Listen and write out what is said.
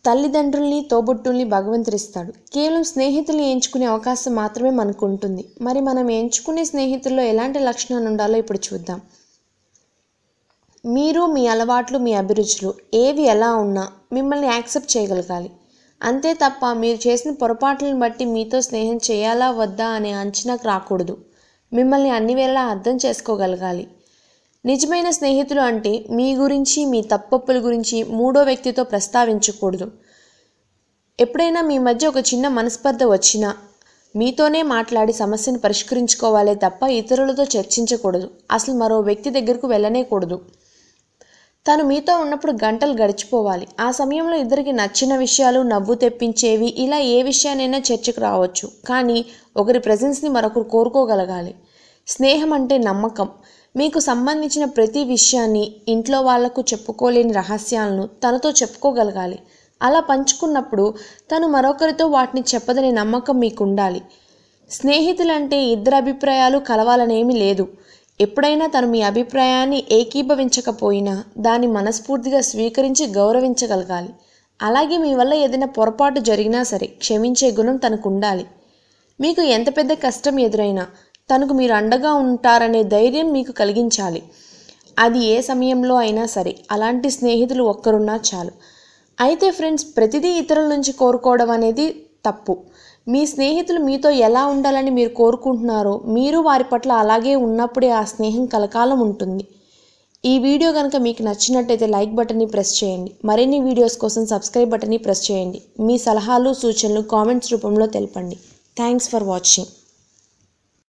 తల్లిదండ్రుల్ని తోబుట్టుల్ని భగవంతుడిస్తాడు కేవలం స్నేహితుల్ని ఎంచుకునే అవకాశం మాత్రమే మనకు ఉంటుంది మరి మనం ఎంచుకునే స్నేహితుల్లో ఎలాంటి లక్షణాలు ఉండాలో ఇప్పుడు చూద్దాం మీరు మీ అలవాట్లు మీ అభిరుచులు ఏవి ఎలా ఉన్నా మిమ్మల్ని యాక్సెప్ట్ చేయగలగాలి అంతే తప్ప మీరు చేసిన పొరపాట్లను బట్టి మీతో స్నేహం చేయాలా వద్దా అనే అంచనాకు రాకూడదు మిమ్మల్ని అన్ని వేళలా అర్థం చేసుకోగలగాలి నిజమైన స్నేహితులు అంటే మీ గురించి మీ తప్పప్పుల గురించి మూడో వ్యక్తితో ప్రస్తావించకూడదు ఎప్పుడైనా మీ మధ్య ఒక చిన్న మనస్పర్ధ వచ్చినా మీతోనే మాట్లాడి సమస్యను పరిష్కరించుకోవాలే తప్ప ఇతరులతో చర్చించకూడదు అసలు మరో వ్యక్తి దగ్గరకు వెళ్ళనేకూడదు తను మీతో ఉన్నప్పుడు గంటలు గడిచిపోవాలి ఆ సమయంలో ఇద్దరికి నచ్చిన విషయాలు నవ్వు తెప్పించేవి ఇలా ఏ విషయానైనా చర్చకు రావచ్చు కానీ ఒకరి ప్రజెన్స్ని మరొకరు కోరుకోగలగాలి స్నేహం అంటే నమ్మకం మీకు సంబంధించిన ప్రతి విషయాన్ని ఇంట్లో వాళ్లకు చెప్పుకోలేని రహస్యాలను తనతో చెప్పుకోగలగాలి అలా పంచుకున్నప్పుడు తను మరొకరితో వాటిని చెప్పదనే నమ్మకం మీకు ఉండాలి స్నేహితులంటే ఇద్దరు అభిప్రాయాలు కలవాలనేమి లేదు ఎప్పుడైనా తను మీ అభిప్రాయాన్ని ఏకీభవించకపోయినా దాన్ని మనస్ఫూర్తిగా స్వీకరించి గౌరవించగలగాలి అలాగే మీ వల్ల ఏదైనా పొరపాటు జరిగినా సరే క్షమించే గుణం తనకు ఉండాలి మీకు ఎంత పెద్ద కష్టం ఎదురైనా తనకు మీరు అండగా ఉంటారనే ధైర్యం మీకు కలిగించాలి అది ఏ సమయంలో అయినా సరే అలాంటి స్నేహితులు ఒక్కరున్నా చాలు అయితే ఫ్రెండ్స్ ప్రతిదీ ఇతరుల నుంచి కోరుకోవడం అనేది తప్పు మీ స్నేహితులు మీతో ఎలా ఉండాలని మీరు కోరుకుంటున్నారో మీరు వారి పట్ల అలాగే ఉన్నప్పుడే ఆ స్నేహం కలకాలం ఉంటుంది ఈ వీడియో కనుక మీకు నచ్చినట్టయితే లైక్ బటన్ని ప్రెస్ చేయండి మరిన్ని వీడియోస్ కోసం సబ్స్క్రైబ్ బటన్ని ప్రెస్ చేయండి మీ సలహాలు సూచనలు కామెంట్స్ రూపంలో తెలపండి థ్యాంక్స్ ఫర్ వాచింగ్